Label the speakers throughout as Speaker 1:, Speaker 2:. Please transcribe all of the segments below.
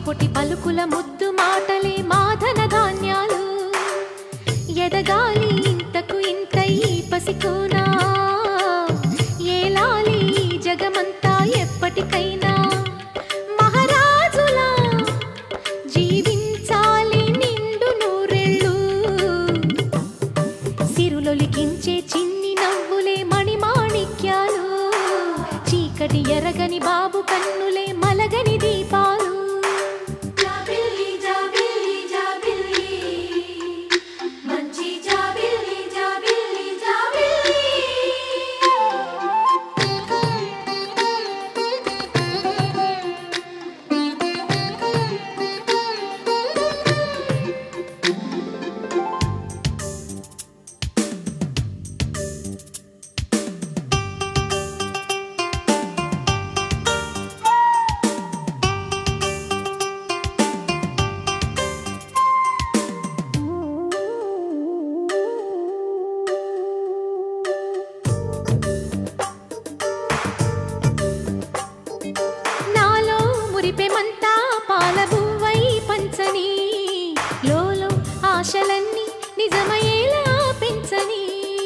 Speaker 1: చిటిపొటి పలుకుల ముద్దు మాటలే మాధన ధాన్యాలు ఎదగాలి ఇంతకు ఇంత ఈ పసికోనా ఏలాలి ఈ జగమంతా ఎప్పటికైనా మహారాజులా జీవించాలి నిండు నూరెళ్ళు సిరులొలికించే చిన్ని నవ్వులే మణిమాణిక్యాలు చీకటి ఎరగని బాబు కన్నులే మలగని దీపాలు
Speaker 2: జాబిల్లి జాబిల్లి జాబిల్లి మంచి జాబిల్లి జాబిల్లి జాబిల్లి
Speaker 1: నాలో మురిపెమంతా పాలబువ్వై పంచని లోలో ఆశలన్నీ నిజమయ్యేలా పెంచని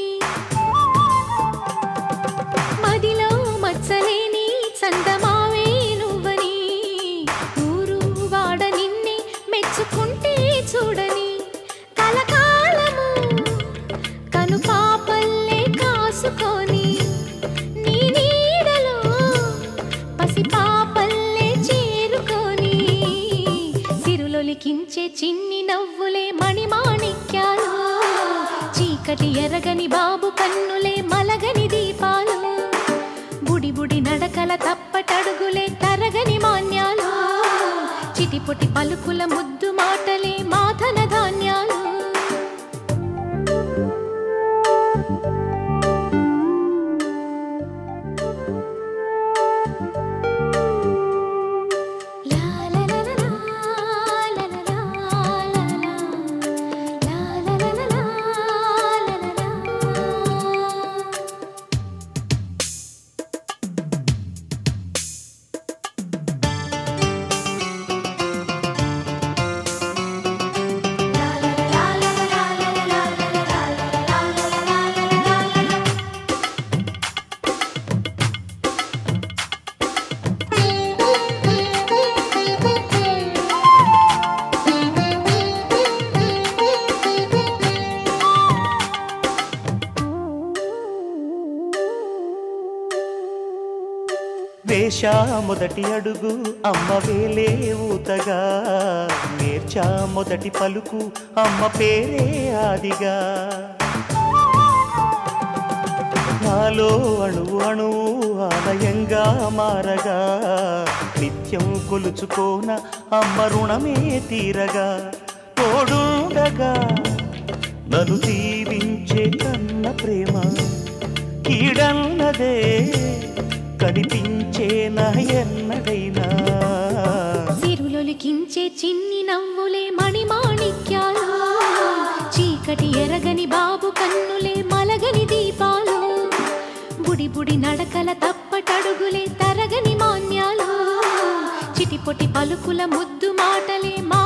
Speaker 1: మదిలో మచ్చలేని చందమావే నువ్వని ఊరు వాడ నిన్నే మెచ్చుకుంటే చూడని కలకాలము కను పాపల్లే కాసుకొని నీ నీడలో పసి పాపల్లే చేరుకొని సిరులొలికించే చిన్ని నవ్వులే మణిమాణిక్యాలు చీకటి ఎరగని బాబు కన్నులే మలగని దీపాలు బుడి బుడి నడకల తప్పటడుగులే తరగని మాన్యాలు చిటిపొటి పలుకుల ముద్దు మాటలే మాధన ధాన్యాలు లా లా లా లా లా లా లా లా లా లా లా లా లా లా లా
Speaker 3: వేషా మొదటి అడుగు అమ్మ వేలే ఊతగా నేర్చా మొదటి పలుకు అమ్మ పేరే ఆదిగా నాలో అణువు అణువు ఆలయంగా మారగా నిత్యం కొలుచుకోన అమ్మ రుణమే తీరగా తోడుండగా నన్ను దీవించే కన్న ప్రేమ కీడన్నదే కనిపించే నా ఎన్నడైనా
Speaker 1: సిరులొలికించే చిన్ని నవ్వులే మణిమాణిక్యాలు చీకటి ఎరగని బాబు కన్నులే మలగని దీపాలు బుడి బుడి నడకల తప్పటడుగులే తరగని మాన్యాలు చిటిపొటి పలుకుల ముద్దు మాటలే మా